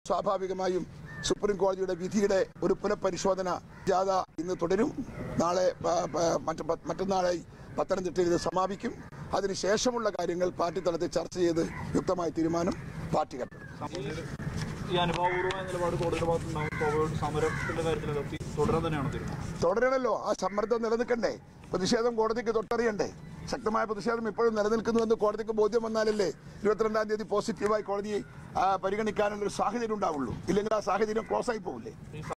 സ്വാഭാവികമായും സുപ്രീം കോടതിയുടെ വിധിയുടെ ഒരു പുനഃപരിശോധന ജാഥ ഇന്ന് തുടരും നാളെ ആ, ആ, മറ്റ് പ- മറ്റന്നാളായി പത്തനംതിട്ടയിൽ ഇത് സമാപിക്കും അതിനുശേഷമുള്ള കാര്യങ്ങൾ പാർട്ടി തലത്തിൽ ചർച്ച ചെയ്ത് യുക്തമായ തീരുമാനം പാർട്ടി കണ്ടെത്തും ഈ അനുഭാവപൂർവമായ നിലപാട് കോടതിയുടെ ഭാഗത്തുണ്ടാവും സ്വാഭാവികമായിട്ട് സമരത്തിന്റെ കാര്യത്തിലൊക്കെ തുടരാൻ തന്നെയാണ് തീരുമാനം തുടരണല്ലോ ആ സമ്മർദ്ദം നിലനിൽക്കണ്ടേ പ്രതിഷേധം കോടതിക്ക് തൊട്ടറിയണ്ടേ ശക്തമായ പ്രതിഷേധം ഇപ്പോഴും നിലനിൽക്കുന്നുവെന്ന് കോടതിക്ക് ബോധ്യം വന്നാലല്ലേ ഇരുപത്തിരണ്ടാം തീയതി പോസിറ്റീവായി കോടതിയെ ആ, പരിഗണിക്കാനുള്ള ഒരു സാഹചര്യം ഉണ്ടാവുള്ളൂ ഇല്ലെങ്കിൽ ആ സാഹചര്യം ക്ലോസ് ആയി പോകില്ലേ ഈ